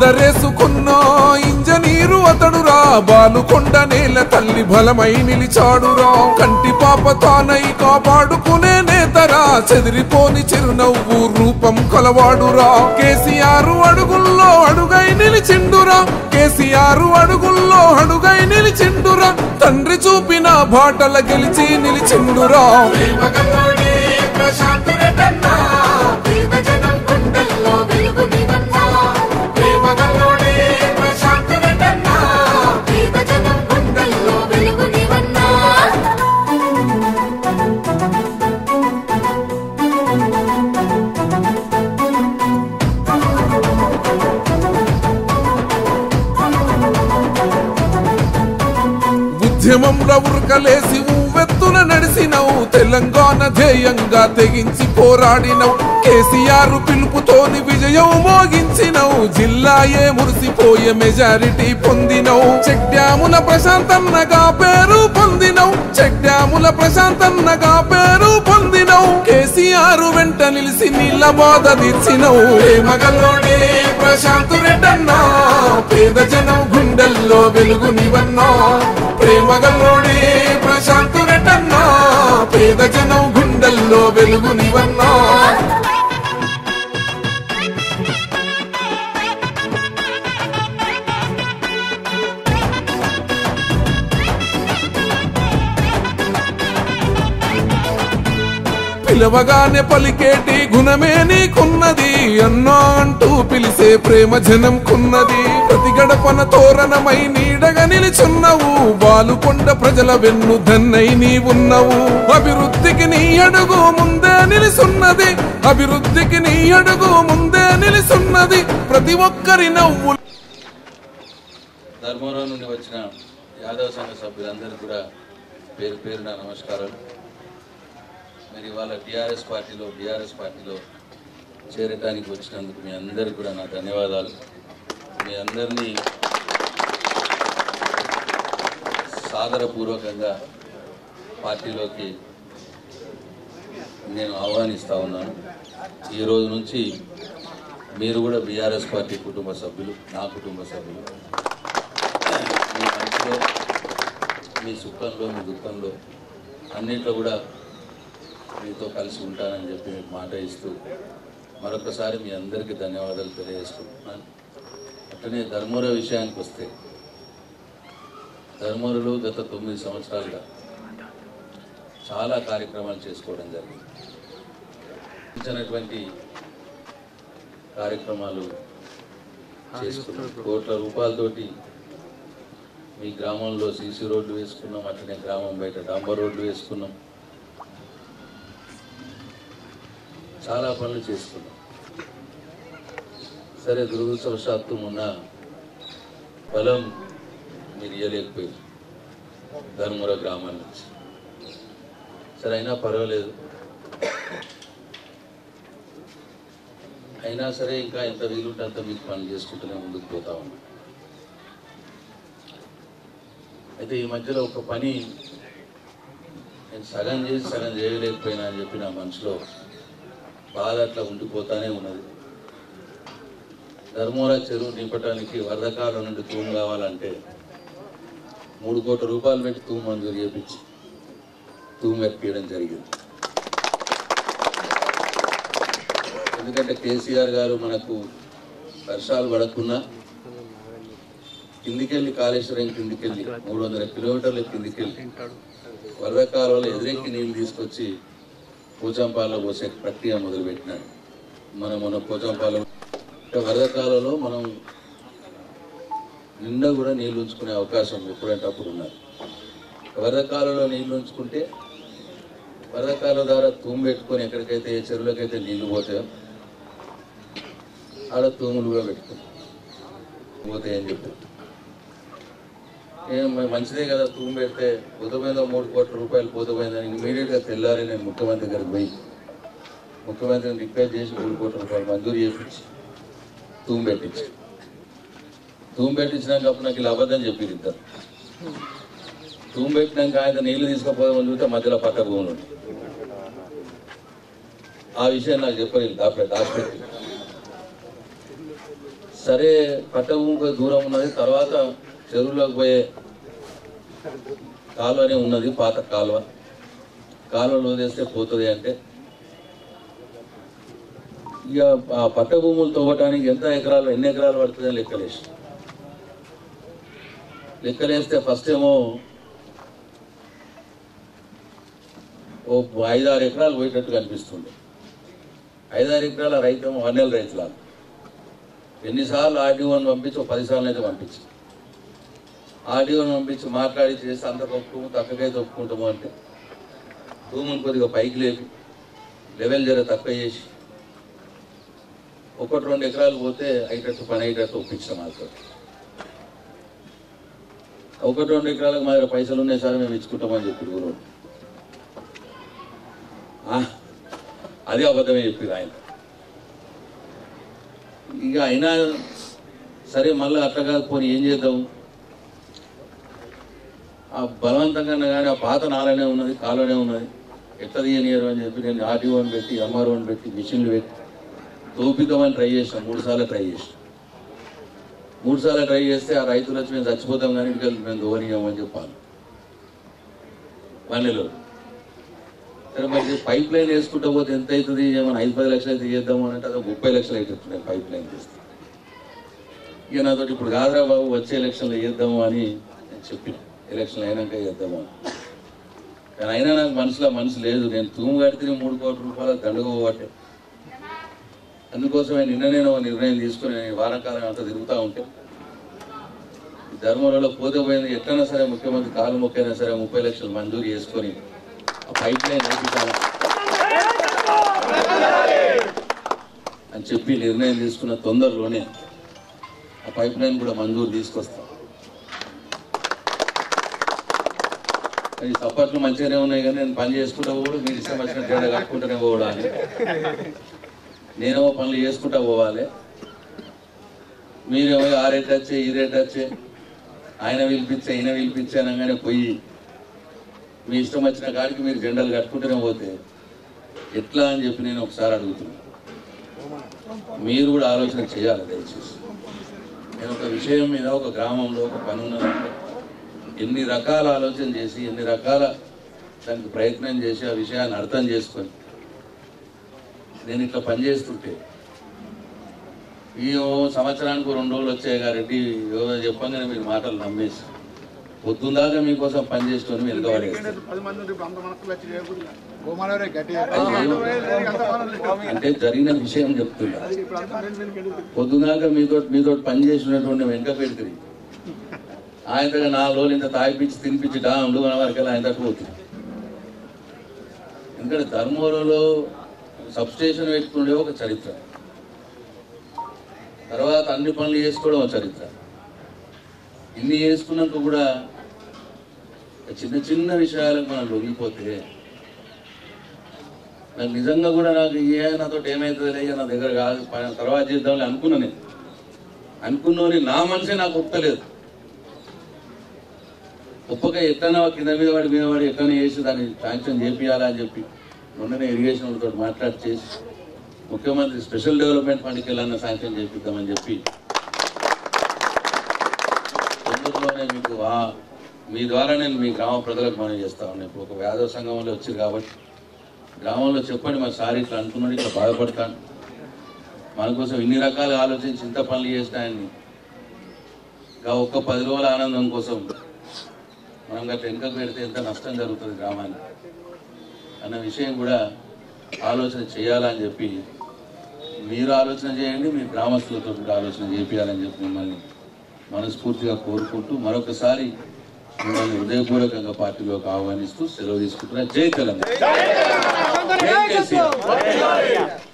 ముద్దరేసుకున్న engineer అతడురా బాలుకొండ నేల తల్లి బలమై నిలిచాడురా కంటి పాప తానై కాపాడుకునే నేతరా చెదిరిపోని చిరునవ్వు రూపం కలవాడురా కేసీఆర్ అడుగుల్లో అడుగై నిలిచిండురా కేసీఆర్ అడుగుల్లో అడుగై నిలిచిండురా తండ్రి చూపిన బాటల గెలిచి నిలిచిండురా ప్రేమగల్లోనే ప్రశాంత్ రెడ్డన్నా పేద జనం గుండెల్లో వెలుగు నీవన్నా ప్రేమగల్లోనే ప్రశాంత్ రెడ్డన్నా పేద జనం గుండెల్లో వెలుగు నీవన్నా ఉద్యమంలో ఉరకలేసి ఊవెత్తున నడిసినవు తెలంగాణ ధ్యేయంగా తెగించి పోరాడినవు కేసీఆర్ పిలుపుతోని విజయం మోగించినవు జిల్లాయే మురిసిపోయే మెజారిటీ పొందినవు చెక్ డ్యాముల ప్రశాంతన్నగా పేరు పొందినవు చెక్ డ్యాముల ప్రశాంతన్నగా పేరు పొందినవు కేసీఆర్ వెంట నిలిసి నీళ్ళ బాధ తీర్చినవు ప్రేమగల్లోనే ప్రశాంత్ రెడ్డన్నా పేద జనం గుండెల్లో వెలుగు నీవన్నా ప్రేమగల్లోనే ప్రశాంత్ రెడ్డన్నా పేద జనం గుండెల్లో వెలుగు నీవన్నా పిలవగానే పలికేటి గుణమే నీకున్నది అన్నా అంటూ పిలిసే ప్రేమ జనం కున్నది ప్రతి గడపన తోరణమై నీడగా నిలిచున్నవు బాలుకొండ ప్రజల వెన్ను దన్నై నీవున్నవు అభివృద్ధికి నీ అడుగు ముందే నిలిసున్నది అభివృద్ధికి నీ అడుగు ముందే నిలిసున్నది ప్రతి ఒక్కరి నవ్వు ధర్మవరం నుండి వచ్చిన యాదవ సంఘ సభ్యులందరూ కూడా పేరు పేరున నమస్కారాలు మరి ఇవాళ టీఆర్ఎస్ పార్టీలో బీఆర్ఎస్ పార్టీలో చేరటానికి వచ్చినందుకు మీ అందరికీ కూడా నా ధన్యవాదాలు మీ అందరినీ సాదరపూర్వకంగా పార్టీలోకి నేను ఆహ్వానిస్తా ఉన్నాను ఈ రోజు నుంచి మీరు కూడా బీఆర్ఎస్ పార్టీ కుటుంబ సభ్యులు నా కుటుంబ సభ్యులు మీ మనసులో మీ సుఖంలో మీ దుఃఖంలో అన్నింటిలో కూడా మీతో కలిసి ఉంటానని చెప్పి మీకు మాట ఇస్తూ మరొకసారి మీ అందరికీ ధన్యవాదాలు తెలియజేసుకుంటున్నాను అట్లనే ధర్మవర విషయానికి వస్తే ధర్మవరలో గత తొమ్మిది సంవత్సరాలుగా చాలా కార్యక్రమాలు చేసుకోవడం జరిగింది ఇచ్చినటువంటి కార్యక్రమాలు చేసుకున్నాం కోట్ల రూపాయలతోటి మీ గ్రామంలో సీసీ రోడ్లు వేసుకున్నాం అట్లనే గ్రామం బయట డాంబర్ రోడ్లు వేసుకున్నాం చాలా పనులు చేసుకున్నాం సరే దురదృష్టవశాత్తు మొన్న పొలం మీరు ఇవ్వలేకపోయారు ధర్మవర గ్రామం నుంచి సరే అయినా పర్వాలేదు అయినా సరే ఇంకా ఎంత వీలుంటే అంత మీకు పనులు చేసుకుంటూనే ముందుకు పోతా ఉన్నాం అయితే ఈ మధ్యలో ఒక పని నేను సగం చేసి సగం చేయలేకపోయినా అని చెప్పి నా మనసులో బాధ అట్లా ఉండిపోతానే ఉన్నది ధర్మవర చెరువు నింపడానికి వరదకాలం నుండి తూము కావాలంటే మూడు కోట్ల రూపాయలు పెట్టి తూము మంజూరు చేపించి తూము ఎప్పియడం జరిగింది ఎందుకంటే కేసీఆర్ గారు మనకు వర్షాలు పడకున్నా కిందికెళ్ళి కాళేశ్వరం కిందికెళ్ళి మూడు వందల కిలోమీటర్ల కిందికెళ్ళి వరద కాలువలో ఎదురెక్కి నీళ్లు తీసుకొచ్చి పోచంపాలలో పోసే ప్రక్రియ మొదలుపెట్టినాడు మనం మన పోచంపాలెం అంటే వరద కాలంలో మనం నిండా కూడా నీళ్లు ఉంచుకునే అవకాశం ఎప్పుడంటే అప్పుడు ఉన్నది వరద కాలంలో నీళ్లు ఉంచుకుంటే వరద కాలం ద్వారా తూము పెట్టుకొని ఎక్కడికైతే ఏ చెరువులకైతే నీళ్లు పోతాయో ఆడ తూములు కూడా పెట్టుకున్నాం పోతాయని చెప్పి నేను మ- మంచిదే కదా తూము పెడితే పోతపోయిందో మూడు కోట్ల రూపాయలు పోతపోయిందని ఇమీడియట్గా తెల్లారి నేను ముఖ్యమంత్రి దగ్గరికి పోయి ముఖ్యమంత్రిని రిక్వెస్ట్ చేసి మూడు కోట్ల రూపాయలు మంజూరు చేపించి తూము పెట్టించి తూము పెట్టించినాక అప్పుడు నాకు ఇలా అబద్ధం చెప్పింది ఇద్దరు తూము పెట్టినాక ఆయన నీళ్లు తీసుకుపోదామని చూస్తే మధ్యలో పట్ట భూములు ఉన్నాయి. ఆ విషయం నాకు చెప్పలేదు దాపే దాచిపెట్టి సరే పట్టభూమికి దూరం ఉన్నది తర్వాత చెరువులోకి పోయే కాలువనే ఉన్నది పాత కాలువ కాలువలో వదిలేస్తే పోతుంది అంటే ఇక ఆ పట్ట భూములు తవ్వటానికి ఎంత ఎకరాలు ఎన్ని ఎకరాలు పడుతుందని లెక్కలేసి లెక్కలేస్తే ఫస్ట్ ఏమో ఓ ఐదారు ఎకరాలు పోయేటట్టు కనిపిస్తుంది ఐదారు ఎకరాల రైతు ఏమో వన్నెల రైతులా ఎన్నిసార్లు ఆర్డీఓని పంపించి ఒక పదిసార్లు అయితే పంపించి ఆర్డీఓని పంపించి మాట్లాడి చేసి అంత ఒప్పుకుంటాము తక్కువకైతే ఒప్పుకుంటాము అంటే భూములు కొద్దిగా పైకి లేపి లెవెల్ జర తక్కువ చేసి ఒకటి రెండు ఎకరాలు పోతే అయ్యేటట్టు పని అయ్యేటట్టు ఒప్పించాం మాతో ఒకటి రెండు ఎకరాలకు మా దగ్గర పైసలు ఉన్నాయి సార్ మేము ఇచ్చుకుంటామని చెప్పి ఊరు అది అబద్ధమే చెప్పింది ఆయన ఇక అయినా సరే మళ్ళీ అట్లా కాకపోతే ఏం చేద్దాం ఆ బలవంతంగా కానీ ఆ పాత నాలనే ఉన్నది కాలువనే ఉన్నది ఎట్లా తీయనియరు అని చెప్పి నేను ఆర్టీఓని పెట్టి ఎంఆర్ఓని పెట్టి మిషన్లు పెట్టి తోపిద్దామని ట్రై చేసాం మూడు సార్లు ట్రై చేసాం మూడు సార్లు ట్రై చేస్తే ఆ రైతులు వచ్చి మేము చచ్చిపోతాం కానీ ఇంకా మేము దోవనీయమని చెప్పాలి పన్నెలో సరే మరి పైప్ లైన్ వేసుకుంటా పోతే ఎంత అవుతుంది ఏమైనా ఐదు పది లక్షలు అయితే చేద్దాము అని అంటే అది ముప్పై లక్షలు అవుతుంది పైప్ లైన్ చేస్తే ఇక నాతో ఇప్పుడు కాదురా బాబు వచ్చే ఎలక్షన్లో చేద్దాము అని నేను చెప్పిన ఎలక్షన్ అయినాక చేద్దాము అని కానీ అయినా నాకు మనసులో మనసు లేదు నేను తూము కడితే మూడు కోట్ల రూపాయలు దండగోబట్టే అందుకోసమే నిన్న నేను ఒక నిర్ణయం తీసుకుని నేను వారం కాలం అంతా తిరుగుతూ ఉంటే ఈ ధర్మంలో పోతే పోయింది ఎట్లైనా సరే ముఖ్యమంత్రి కాలు మొక్కైనా సరే ముప్పై లక్షలు మంజూరు చేసుకొని ఆ పైప్ లైన్ వేపించాలి అని చెప్పి నిర్ణయం తీసుకున్న తొందరలోనే ఆ పైప్ లైన్ కూడా మంజూరు తీసుకొస్తాం ఈ సపోర్ట్లు మంచిగానే ఉన్నాయి కానీ నేను పని చేసుకుంటా పోడు మీరు ఇష్టం వచ్చిన తేడా కట్టుకుంటూనే పోవడాలి నేనేమో పనులు చేసుకుంటా పోవాలి మీరేమో ఆ రేట్ వచ్చే ఈ రేట్ వచ్చే ఆయన పిలిపించే ఈయన పిలిపించే అనగానే పోయి మీ ఇష్టం వచ్చిన కాడికి మీరు జెండాలు కట్టుకుంటూనే పోతే ఎట్లా అని చెప్పి నేను ఒకసారి అడుగుతున్నాను మీరు కూడా ఆలోచన చేయాలి దయచేసి నేను ఒక విషయం మీద ఒక గ్రామంలో ఒక పని ఉన్నదంటే ఎన్ని రకాల ఆలోచన చేసి ఎన్ని రకాల దానికి ప్రయత్నం చేసి ఆ విషయాన్ని అర్థం చేసుకొని నేను ఇట్లా పని చేస్తుంటే ఈ ఓ సంవత్సరానికి రెండు రోజులు వచ్చాయి రెడ్డి ఏదో చెప్పంగానే మీరు మాటలు నమ్మేసి పొద్దుందాకా మీకోసం పని చేసుకొని మీరు వెనుకబడేస్తారు పది మంది ఉంటే ఇప్పుడు అంత మనసులు వచ్చి చేయకూడదు గోమాలవరే గట్టిగా అంత మనలు అంటే జరిగిన విషయం చెప్తున్నా ఇప్పుడు అంత మెయిన్ మెయిన్ గెలుపు పొద్దునాక మీతో మీతో పని చేసినటువంటి వెంక పెడుతుంది ఆయన నాలుగు రోజులు ఇంత తాగిపించి తినిపించి డాములు మన వరకు ఆయన తక్కువ అవుతుంది ఎందుకంటే ధర్మవరంలో సబ్ స్టేషన్ పెట్టుకునే ఒక చరిత్ర తర్వాత అన్ని పనులు చేసుకోవడం ఒక చరిత్ర ఇన్ని చేసుకున్నాక కూడా చిన్న చిన్న విషయాలకు మనం లొంగిపోతే నాకు నిజంగా కూడా నాకు ఏ నాతో ఏమవుతుంది లేక నా దగ్గర కాదు ప- తర్వాత చేద్దామని అనుకున్నా నేను అనుకున్నోని నా మనసే నాకు ఒప్పలేదు ఒప్పక ఎట్లన్నా కింద మీద వాడి మీద వాడి ఎట్లనే చేసి దాన్ని శాంక్షన్ చేపియాలా అని చెప్పి మొన్ననే ఇరిగేషన్ వాళ్ళతో మాట్లాడి చేసి ముఖ్యమంత్రి స్పెషల్ డెవలప్మెంట్ ఫండ్కి వెళ్ళాలన్న శాంక్షన్ చేపిద్దామని చెప్పి తొందరలోనే మీకు ఆ- మీ ద్వారా నేను మీ గ్రామ ప్రజలకు మనం చేస్తా ఉన్నాను ఇప్పుడు ఒక యాదవ సంఘంలో వచ్చి కాబట్టి గ్రామంలో చెప్పండి మా సార్ ఇట్లా అనుకున్నాడు ఇట్లా బాధపడతాను మన కోసం ఇన్ని రకాలు ఆలోచించి ఇంత పనులు చేసిన ఆయన్ని ఇంకా ఒక్క పది రోజుల ఆనందం కోసం మనం గట్ల వెనుకకు పెడితే ఎంత నష్టం జరుగుతుంది గ్రామానికి అన్న విషయం కూడా ఆలోచన చేయాలని చెప్పి మీరు ఆలోచన చేయండి మీ గ్రామస్తులతో కూడా ఆలోచన చేయాలని చెప్పి మిమ్మల్ని మనస్ఫూర్తిగా కోరుకుంటూ మరొకసారి మిమ్మల్ని హృదయపూర్వకంగా పార్టీలోకి ఆహ్వానిస్తూ సెలవు తీసుకుంటున్నా జై తెలంగాణ జై కేసీఆర్